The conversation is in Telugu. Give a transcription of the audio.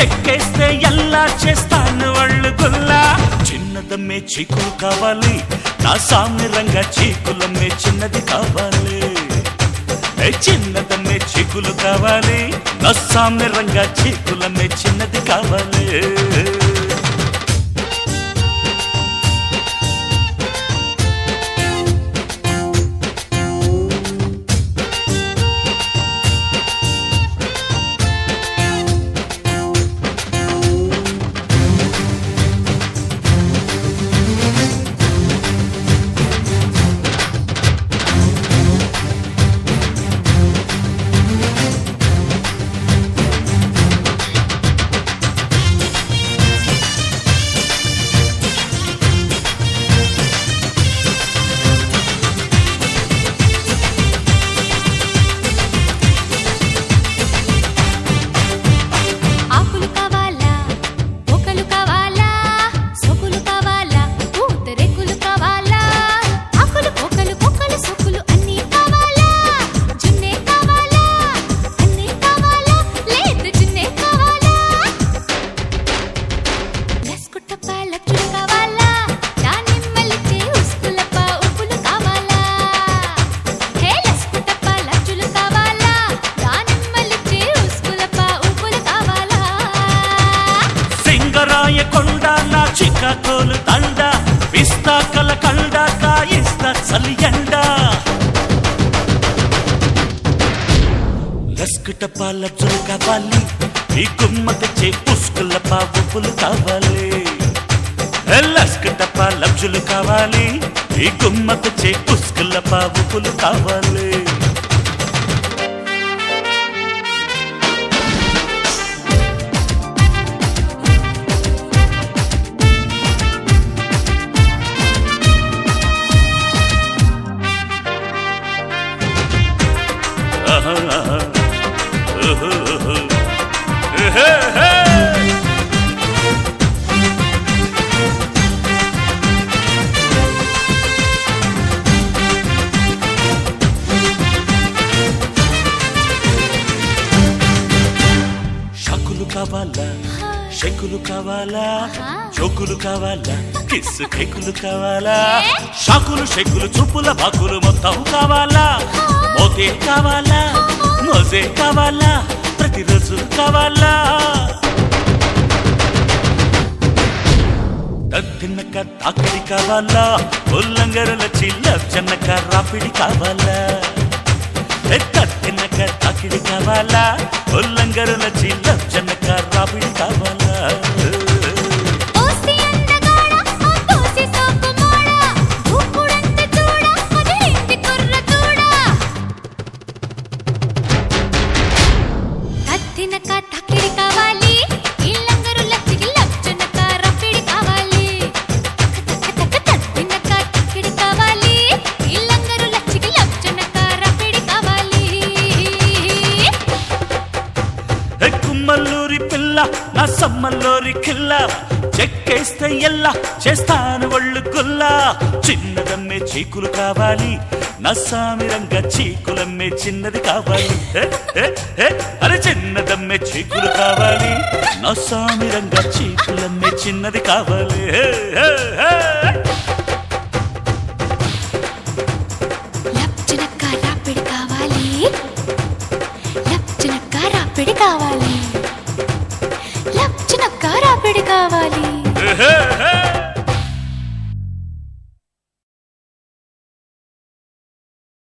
చెక్కేస్తే ఎలా చేస్తాను వాళ్ళు గుల్లా చిన్నదమ్మే చీకులు కావాలి నా సామ్యంగా చీకులమ్మే చిన్నది కావాలి ఏ చిన్నదమ్మే చీకులు కావాలి నా సామ్యంగా చీకులమ్మే చిన్నది కావాలి ఆకులు కావాలా మొక్కలు కావాలా సొకులు కావాలా పూతరెక్కులు కావాలా ఆకులు మొక్కలు కుక్కలు సొకులు అన్నీ కావాలా జున్నే కావాలా అన్నీ కావాలా లేత జున్నే కావాలా లస్కుట్టప్ప లచ్చులు కావాలా దానిమ్మలిచ్చే ఉస్కులప్ప ఉప్పులు కావాలా హే లస్కుట్టప్ప లచ్చులు కావాలా దానిమ్మలిచ్చే ఉస్కులప్ప ఉప్పులు కావాలా సింగరాయ కొండ నా చిక్కకోలు దండ పిస్తా కల కండ కాయిస్తా చలియండ లస్కుట పాలబ్జులు కావాలి ఈ గుమ్మ తెచ్చే పుష్కుల పావుపులు కావాలి ఏ లస్కుట పాలబ్జులు కావాలి ఈ గుమ్మ తెచ్చే పుష్కుల పావుపులు కావాలి ఆహా, ఆహా. ఉహు, ఉహు. ఉహు, ఉహు. షకులు కావాలా షెకులు కావాలా చోకులు కావాలా కిస్సు కేకులు కావాలా షాకులు షెకులు చూపుల బాకులు మొత్తం కావాలా మోతే కావాలా మోజే కావాలా ప్రతిరోజు కావాలా తిన్నక తాకిడి కావాలా ఉల్లంగరుల చిల్ల చెన్నక రాపిడి కావాలా తిన్నక తాకిడి కావాలా ఉల్లంగరుల చిల్ల చెన్నక రాపిడి కావాలా ఓసి అందగాడ ఓసి సోకు మోడ ఉప్పుడంత చూడ అదిరింటి కుర్ర చూడ కత్తినక తక్కిడి కావాలి ఇల్లంగరు లచ్చికి లచ్చనక రప్పిడి కావాలి తక్క తక్క కత్తినక తక్కిడి కావాలి ఇల్లంగరు లచ్చికి లచ్చనక రప్పిడి కావాలి ఏ కుమ్మల్లూరి పిల్ల నా సమ్మల్లూరి కిల్ల చెక్కేస్తే ఎల్లా చేస్తాను ఒళ్ళు గుల్లా చిన్నదమ్మే చీకులు కావాలి నా సామిరంగా చీకులమ్మే చిన్నది కావాలి ఏ, ఏ, ఏ, అరే చిన్నదమ్మే చీకులు కావాలి నా సామిరంగా చీకులమ్మే చిన్నది కావాలి ఏ, ఏ, ఏ.